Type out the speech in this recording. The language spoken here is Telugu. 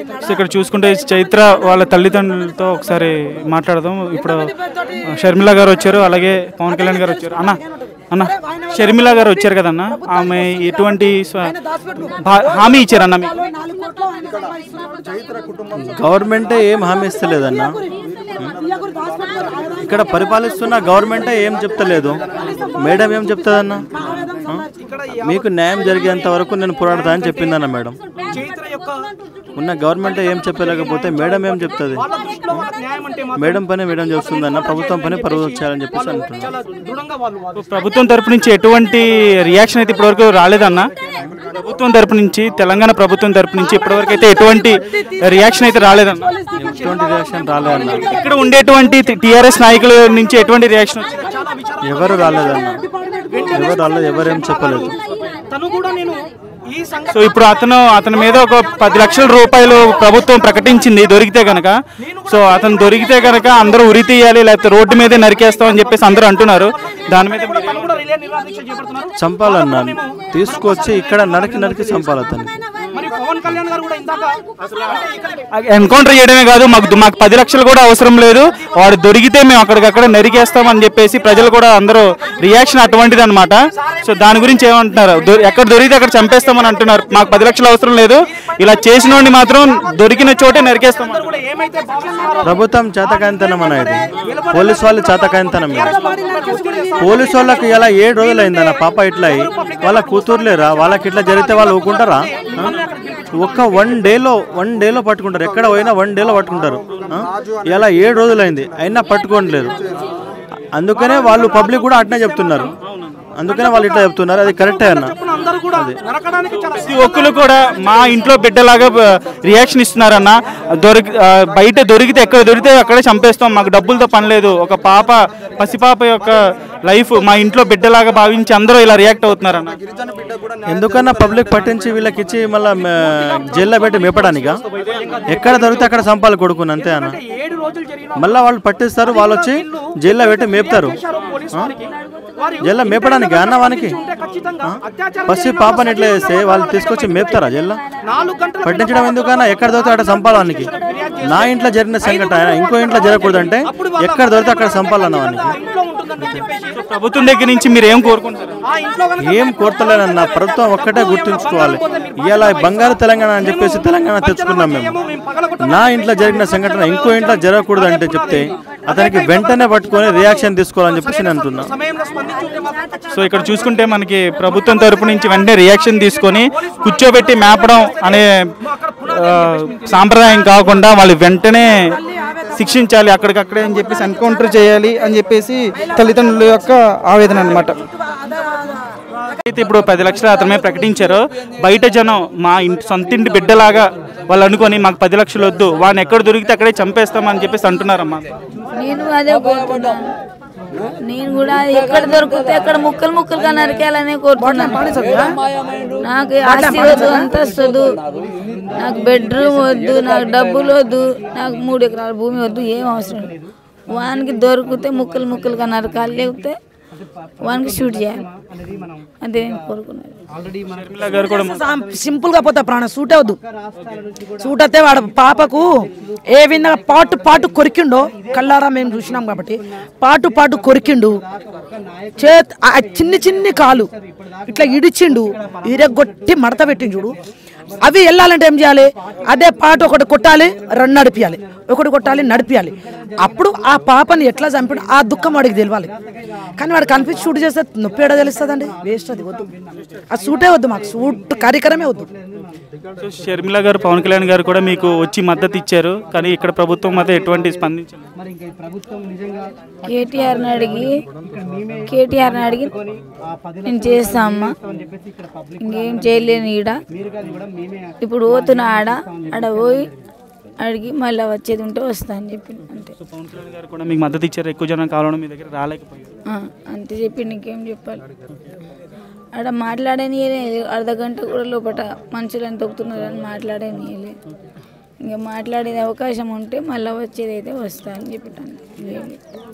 సో ఇక్కడ చూసుకుంటే చైత్ర వాళ్ళ తల్లిదండ్రులతో ఒకసారి మాట్లాడదాం ఇప్పుడు షర్మిల గారు వచ్చారు అలాగే పవన్ కళ్యాణ్ గారు వచ్చారు అన్న అన్న షర్మిల గారు వచ్చారు కదన్న ఆమె ఎటువంటి స్వ- భా- హామీ ఇచ్చారన్న మీకు గవర్నమెంటే ఏం హామీ ఇస్తలేదన్న ఇక్కడ పరిపాలిస్తున్న గవర్నమెంటే ఏం చెప్తలేదు మేడం ఏం చెప్తుందన్న ఆ? మీకు న్యాయం జరిగేంత వరకు నేను పోరాడతా అని చెప్పిందన్న మేడం ఉన్న గవర్నమెంట్ ఏం చెప్పలేకపోతే మేడం ఏం చెప్తుంది మేడం పని మేడం చేస్తుందన్న ప్రభుత్వం పని ప్రభుత్వం చేయాలని చెప్పేసి అంటున్నాను ప్రభుత్వం తరపు నుంచి ఎటువంటి రియాక్షన్ అయితే ఇప్పటివరకు రాలేదన్న ప్రభుత్వం తరపు నుంచి తెలంగాణ ప్రభుత్వం తరపు నుంచి ఇప్పటివరకు అయితే ఎటువంటి రియాక్షన్ అయితే రాలేదన్న ఎటువంటి రియాక్షన్ రాలేదన్న ఇక్కడ ఉండేటువంటి టిఆర్ఎస్ నాయకుల నుంచి ఎటువంటి రియాక్షన్ వచ్చింది ఎవరు రాలేదన్న ఎవరు రాలేదు ఎవరేం చెప్పలేదు తను కూడా నేను ఈ సంఘ సో ఇప్పుడు అతను అతని మీద ఒక పది లక్షల రూపాయలు ప్రభుత్వం ప్రకటించింది దొరికితే కనుక సో అతను దొరికితే కనుక అందరూ ఉరి తీయాలి లేకపోతే రోడ్డు మీదే నరికేస్తామని చెప్పేసి అందరూ అంటున్నారు దాని మీద మీరు తను కూడా రిలే నిరాదీక్ష చేపడుతున్నారు చంపాలన్న తీసుకొచ్చి ఇక్కడ నరికి నరికి చంపాలి అతన్ని మరి పవన్ కళ్యాణ్ గారు కూడా ఇందాక ఎన్కౌంటర్ చేయడమే కాదు మాకు మాకు పది లక్షలు కూడా అవసరం లేదు వాడు దొరికితే మేము అక్కడికక్కడ నరికేస్తామని చెప్పేసి ప్రజలు కూడా అందరూ రియాక్షన్ అటువంటిది అనమాట సో దాని గురించి ఏమంటున్నారు దొ- ఎక్కడ దొరికితే అక్కడ చంపేస్తామని అంటున్నారు మాకు పది లక్షలు అవసరం లేదు ఇలా చేసిన వాడిని మాత్రం దొరికిన చోటే నరికేస్తాం కూడా ఏమైతే భావిస్తున్నారో ప్రభుత్వం చేతకాంతనం అనేది పోలీస్ వాళ్ళు చేతకాంతనం ఇది. పోలీస్ వాళ్ళకి ఇలా ఏడు రోజులు అయిందన్న పాప ఇట్లా అయ్యి వాళ్ళ కూతుర్లేరా వాళ్ళకి ఇట్లా జరిగితే వాళ్ళు ఊరుకుంటారా ఆ? ఒక్క వన్ డేలో వన్ డేలో పట్టుకుంటారు ఎక్కడ పోయినా వన్ డేలో పట్టుకుంటారు ఆ? ఇలా ఏడు రోజులు అయింది అయినా పట్టుకోవట్లేదు అందుకనే వాళ్ళు పబ్లిక్ కూడా అట్నే చెప్తున్నారు అందుకనే వాళ్ళు ఇట్లా చెప్తున్నారు అది కరెక్టే అన్న అందరూ కూడా నరకడానికి చాలా ప్రతి ఒక్కరు కూడా మా ఇంట్లో బిడ్డలాగా రియాక్షన్ ఇస్తున్నారన్న దొరికి ఆ, బయట దొరికితే ఎక్కడ దొరికితే అక్కడే చంపేస్తాం మాకు డబ్బులతో పని లేదు ఒక పాప పసిపాప యొక్క లైఫ్ మా ఇంట్లో బిడ్డలాగా భావించి అందరూ ఇలా రియాక్ట్ అవుతున్నారన్న ఎందుకన్నా పబ్లిక్ పట్టించి వీళ్ళకి ఇచ్చి మళ్ళీ జైల్లో పెట్టి మేపడానికా ఎక్కడ దొరికితే అక్కడ సంపాలి కొడుకుని అంతే అన్న ఏడు రోజులు జరిగిన మళ్ళీ వాళ్ళు పట్టిస్తారు వాళ్ళు వచ్చి జైల్లో పెట్టి మేపుతారు పోలీస్ వారికి వారి జైల్లో మేపడానికి అన్న వానికి ఉంటే ఖచ్చితంగా అత్యాచారం పసి పాపని ఎట్లా చేస్తే వాళ్ళు తీసుకొచ్చి మేపుతారా జైల్లో నాలుగు గంటల పట్టించడం ఎందుకన్నా ఎక్కడ దొరికితే అక్కడ సంపాలానికి నా ఇంట్లో జరిగిన సంఘటన ఇంకో ఇంట్లో జరగకూడదంటే ఎక్కడ దొరికితే అక్కడ సంపాలన్న వానికి ఇంట్లో ఉంటుందని చెప్పేసి ప్రభుత్వం దగ్గర నుంచి మీరు ఏం కోరుకుంటారు ఆ ఇంట్లో కనుక ఏం కోరతలేనన్న ప్రభుత్వం ఒక్కటే గుర్తుంచుకోవాలి ఇలా బంగారు తెలంగాణ అని చెప్పేసి తెలంగాణ తెచ్చుకున్నాం మేము మేము పగల నా ఇంట్లో జరిగిన సంఘటన ఇంకో ఇంట్లో జరగకూడదు అంటే చెప్తే అతనికి వెంటనే పట్టుకొని రియాక్షన్ తీసుకోవాలని చెప్పేసి నేను అంటున్నా సమయంలో స్పందించుంటే మాత్రం ఖచ్చితంగా సో ఇక్కడ చూసుకుంటే మనకి ప్రభుత్వం తరపు నుంచి వెంటనే రియాక్షన్ తీసుకొని కూర్చోబెట్టి మేపడం అనే ఆ, సాంప్రదాయం కాకుండా వాళ్ళు వెంటనే శిక్షించాలి అక్కడికక్కడే అని చెప్పేసి ఎన్కౌంటర్ చేయాలి అని చెప్పేసి తల్లిదండ్రుల యొక్క ఆవేదన అనమాట అయితే ఇప్పుడు పది లక్షలు అతనే ప్రకటించారు బయట జనం మా ఇంటి సొంత ఇంటి బిడ్డలాగా వాళ్ళు అనుకొని మాకు పది లక్షలు వద్దు వాడిని ఎక్కడ దొరికితే అక్కడే చంపేస్తామని చెప్పేసి అంటున్నారమ్మా నేను అదే కోరుతున్నాను నేను కూడా ఎక్కడ దొరికితే అక్కడ ముక్కలు ముక్కలుగా నరికేయాలనే కోరుతున్నాను నాకు ఆస్తి వద్దు అంతస్తు వద్దు నాకు బెడ్రూమ్ వద్దు నాకు డబ్బులు వద్దు నాకు మూడు ఎకరాల భూమి వద్దు ఏం అవసరం లేదు వానికి దొరికితే ముక్కలు ముక్కలుగా నరకాలి లేకపోతే వానికి షూట్ చేయాలి అదే నేను కోరుకున్నాను షర్మిల గారు కూడా సింపుల్ గా పోతా ప్రాణం సూట్ అవద్దు సూట్ అయితే వాడు పాపకు ఏ విధంగా పాటు పాటు కొరికిండో కళ్ళారా మేము చూసినాం కాబట్టి పాటు పాటు కొరికిండు చేత్ ఆ చిన్ని చిన్ని కాలు ఇట్లా ఇడిచిండు ఇరగొట్టి మడత పెట్టిండు చూడు అవి వెళ్ళాలంటే ఏం చేయాలి అదే పాటు ఒకటి కొట్టాలి రెండు నడిపియాలి ఒకటి కొట్టాలి నడిపియాలి అప్పుడు ఆ పాపని ఎట్లా చంపాడు ఆ దుఃఖం వాడికి తెలియాలి కానీ వాడు కనిపించి షూట్ చేస్తే నొప్పి ఏడా తెలుస్తుందండి వేస్ట్ అది వద్దు ఆ సూటే వద్దు మాకు సూట్ కార్యక్రమే వద్దు సో షర్మిల గారు పవన్ కళ్యాణ్ గారు కూడా మీకు వచ్చి మద్దతు ఇచ్చారు కానీ ఇక్కడ ప్రభుత్వం మాత్రం ఎటువంటి స్పందించలేదు కేటీఆర్ని అడిగి కేటీఆర్ని అడిగి నేను చేస్తా అమ్మా ఇంకేం చేయలేను ఈడ ఇప్పుడు పోతున్నా ఆడ ఆడ పోయి అడిగి మళ్ళీ వచ్చేది ఉంటే వస్తా అని చెప్పి అంతే పవన్ కళ్యాణ్ గారు కూడా మీకు మద్దతు ఇచ్చారు ఎక్కువ జనం కావాలని మీ దగ్గర రాలేకపోయారు ఆ, అంతే చెప్పి నీకేం చెప్పాలి ఆడ మాట్లాడని అర్ధ గంట కూడా లోపల మనుషులను తొక్కుతున్నారని మాట్లాడని ఇంకా మాట్లాడే అవకాశం ఉంటే మళ్ళీ వచ్చేది అయితే వస్తా అని చెప్పాను